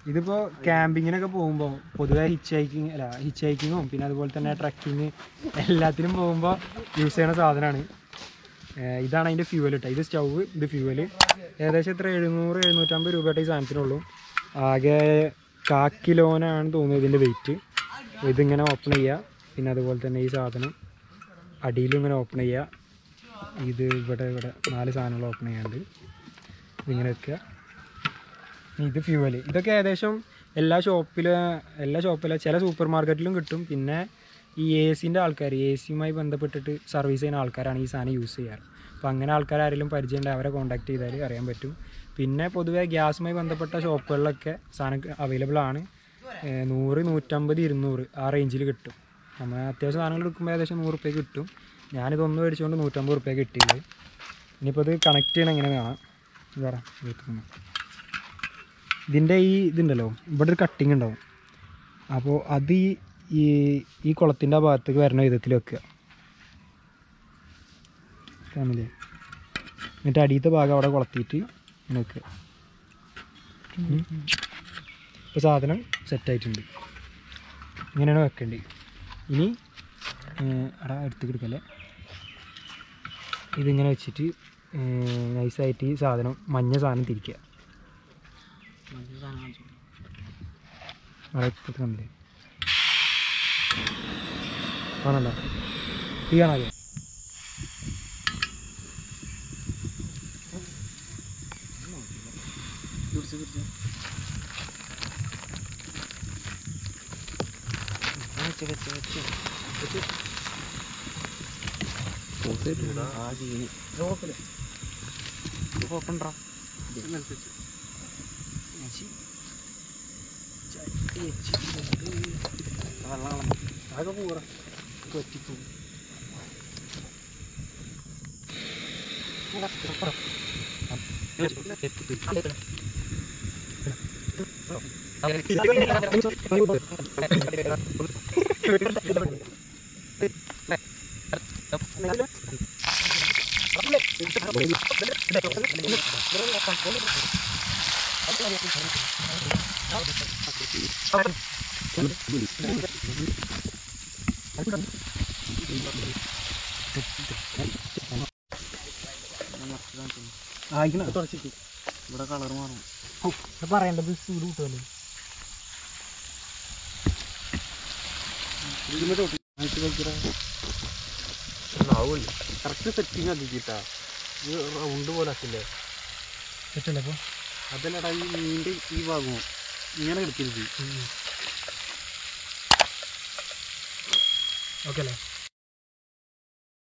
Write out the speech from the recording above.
ഇതിപ്പോൾ ക്യാമ്പിങ്ങിനൊക്കെ പോകുമ്പോൾ പൊതുവെ ഹിച്ച് ഹൈക്കിങ് അല്ല ഹിച്ച് ഹൈക്കിങ്ങും പിന്നെ അതുപോലെ തന്നെ ട്രക്കിങ് എല്ലാത്തിനും പോകുമ്പോൾ യൂസ് ചെയ്യുന്ന സാധനമാണ് ഇതാണ് അതിൻ്റെ ഫ്യൂവൽ കേട്ടോ ഇത് സ്റ്റൗവ് ഇത് ഫ്യൂവൽ ഏകദേശം എത്ര എഴുന്നൂറ് എഴുന്നൂറ്റമ്പത് രൂപയുടെ ഈ സാധനത്തിനുള്ളൂ ആകെ കാ കിലോനാണ് തോന്നുന്നത് ഇതിൻ്റെ വെയിറ്റ് ഇതിങ്ങനെ ഓപ്പൺ ചെയ്യുക പിന്നെ അതുപോലെ തന്നെ ഈ സാധനം അടിയിലും ഇങ്ങനെ ഓപ്പൺ ചെയ്യുക ഇത് ഇവിടെ ഇവിടെ നാല് സാധനങ്ങൾ ഓപ്പൺ ചെയ്യാണ്ട് ഇതിങ്ങനെ വെക്കുക ഇത് ഫ്യൂവൽ ഇതൊക്കെ ഏകദേശം എല്ലാ ഷോപ്പിലും എല്ലാ ഷോപ്പിലും ചില സൂപ്പർ മാർക്കറ്റിലും കിട്ടും പിന്നെ ഈ എ സിൻ്റെ ആൾക്കാർ എ സിയുമായി ബന്ധപ്പെട്ടിട്ട് സർവീസ് ചെയ്യുന്ന ആൾക്കാരാണ് ഈ സാധനം യൂസ് ചെയ്യാറ് അപ്പോൾ അങ്ങനെ ആൾക്കാർ ആരെങ്കിലും പരിചയമുണ്ടെങ്കിൽ അവരെ കോൺടാക്ട് ചെയ്താൽ അറിയാൻ പറ്റും പിന്നെ പൊതുവെ ഗ്യാസുമായി ബന്ധപ്പെട്ട ഷോപ്പുകളിലൊക്കെ സാധനം അവൈലബിൾ ആണ് ഏഹ് നൂറ് നൂറ്റമ്പത് ഇരുന്നൂറ് ആ റേഞ്ചിൽ കിട്ടും നമ്മൾ അത്യാവശ്യം സാധനങ്ങൾ എടുക്കുമ്പോൾ ഏകദേശം നൂറ് റുപ്യക്ക് കിട്ടും ഞാനിതൊന്ന് മേടിച്ചുകൊണ്ട് നൂറ്റമ്പത് റുപ്യ കിട്ടിയില്ല ഇനിയിപ്പോൾ ഇത് കണക്ട് ചെയ്യണം എങ്ങനെ കാണാം ഇത് പറ വീട്ടിൽ ഇതിൻ്റെ ഈ ഇതുണ്ടല്ലോ ഇവിടെ ഒരു കട്ടിങ് ഉണ്ടാവും അപ്പോൾ അത് ഈ ഈ ഈ കുളത്തിൻ്റെ ആ ഭാഗത്തേക്ക് വരുന്ന വിധത്തിൽ വെക്കുക ഫാമിലി എന്നിട്ട് അടിയത്തെ ഭാഗം അവിടെ കുളത്തിയിട്ട് ഇങ്ങനെ വെക്കുക ഇപ്പോൾ സാധനം സെറ്റായിട്ടുണ്ട് ഇങ്ങനെയാണ് വെക്കേണ്ടത് ഇനി ഏഹ്, അവിടെ എടുത്ത് എടുക്കല്ലേ ഇതിങ്ങനെ വെച്ചിട്ട് നൈസായിട്ട് ഈ സാധനം മഞ്ഞ സാധനം തിരിക്കുക അവിടെ ഇപ്പുറത്ത് കണ്ടില്ലേ ആണല്ലോ ഈ കാണാതെ അതൊക്കെ പോറ പറ്റിപ്പോ ആയിക്കണ തുടച്ചിട്ട് ഇവിടെ കളർ മാറും പറയേണ്ടത് ചൂട് കിട്ടുമല്ലോ കറക്റ്റ് സെറ്റിങ് ആക്കിട്ടാ ഇത് റൗണ്ട് പോലെ ആക്കില്ലേ പറ്റില്ല അപ്പോൾ അതല്ലടാ ഈ മീൻ്റെ ഈ ഭാഗവും ഇങ്ങനെ എടുക്കരുത് ഓക്കെ അല്ലേ